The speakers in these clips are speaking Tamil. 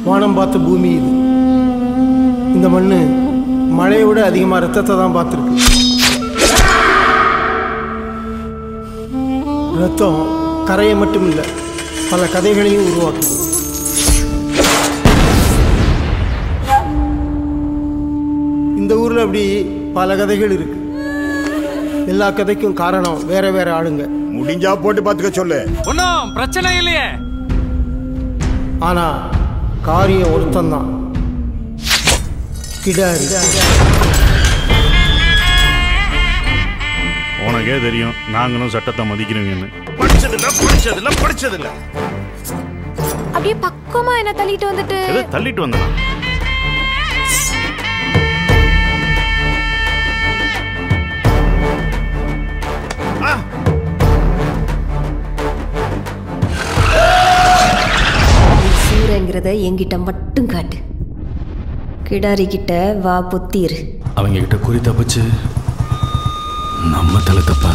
வானம் பார்த்த பூமி இது இந்த மண் மழையை விட அதிகமாக ரத்தத்தை தான் பார்த்துருக்கு ரத்தம் கரையை மட்டும் இல்லை பல கதைகளையும் உருவாக்குது இந்த ஊரில் அப்படி பல கதைகள் இருக்கு எல்லா கதைக்கும் காரணம் வேற வேற ஆளுங்க முடிஞ்சா போட்டு பார்த்துக்க சொல்லு ஒன்றும் பிரச்சனை இல்லையே ஆனா காரியம் ஒருத்தந்தான் கிடாரி உனக்கே தெரியும் நாங்களும் சட்டத்தை மதிக்கிறோங்கன்னு படிச்சதில்ல படிச்சதில்ல படிச்சதில்ல அப்படியே பக்கமா என்ன தள்ளிட்டு வந்துட்டு எதை தள்ளிட்டு வந்தான் சூரங்கிறத என்கிட்ட மட்டும் காட்டு கிடாரி கிட்ட வா பொத்திரு அவங்க கிட்ட குறி தப்பிச்சு நம்ம தலை தப்பாத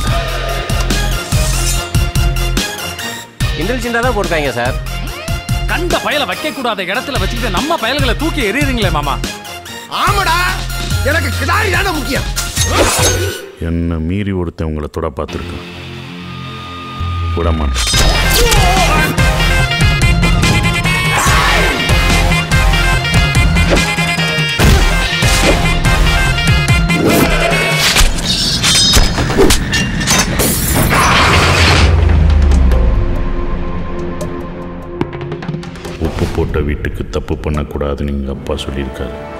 கிண்டல் சிண்டா தான் போட்டிருக்காங்க சார் கண்ட பயலை வைக்க கூடாத இடத்துல வச்சுக்கிட்டு நம்ம பயல்களை தூக்கி எறியறீங்களே மாமா ஆமாடா எனக்கு கிடாரி தானே முக்கியம் என்ன மீறி ஒருத்தன் உங்களை தொட பார்த்துருக்கான் விட மாட்டேன் உப்பு போட்ட வீட்டுக்கு தப்பு பண்ணக்கூடாதுன்னு எங்கள் அப்பா சொல்லியிருக்காரு